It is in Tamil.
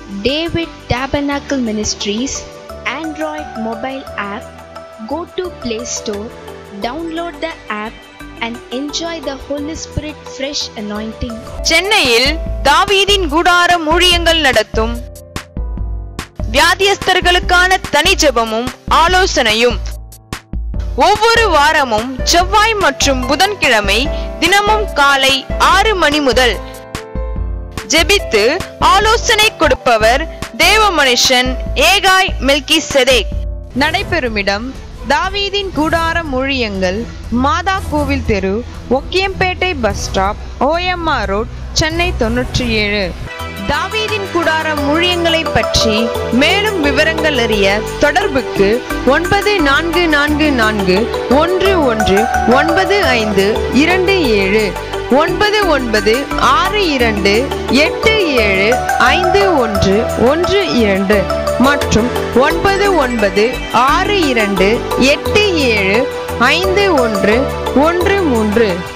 David Tabernacle Ministries Android mobile app, go to Play Store, download the app, and enjoy the Holy Spirit fresh anointing. சென்னையில் தாவீதின் கூடாரம் ஊழியங்கள் நடத்தும் வியாதியஸ்தர்களுக்கான தனி ஜெபமும் ஆலோசனையும் ஒவ்வொரு வாரமும் செவ்வாய் மற்றும் புதன்கிழமை தினமும் காலை ஆறு மணி முதல் ஜெபித்து ஆலோசனை கொடுப்பவர் தேவ மனுஷன் ஏகாய் மெல்கி செதேக் நடைபெறுமிடம் தாவீதின் கூடாரம் ஊழியங்கள் மாதா கோவில் தெரு Okkiyampettai bus stop OMR road Chennai தொன்னூற்றி ஏழு தாவீதின் கூடாரம் ஊழியங்களை பற்றி மேலும் விவரங்கள் அறிய தொடர்புக்கு ஒன்பது நான்கு நான்கு நான்கு ஒன்று ஒன்று ஒன்பது ஐந்து இரண்டு ஏழு ஒன்பது ஒன்பது ஆறு இரண்டு எட்டு ஏழு ஐந்து ஒன்று ஒன்று இரண்டு மற்றும் ஒன்பது ஒன்பது ஆறு இரண்டு எட்டு ஏழு ஐந்து ஒன்று ஒன்று மூன்று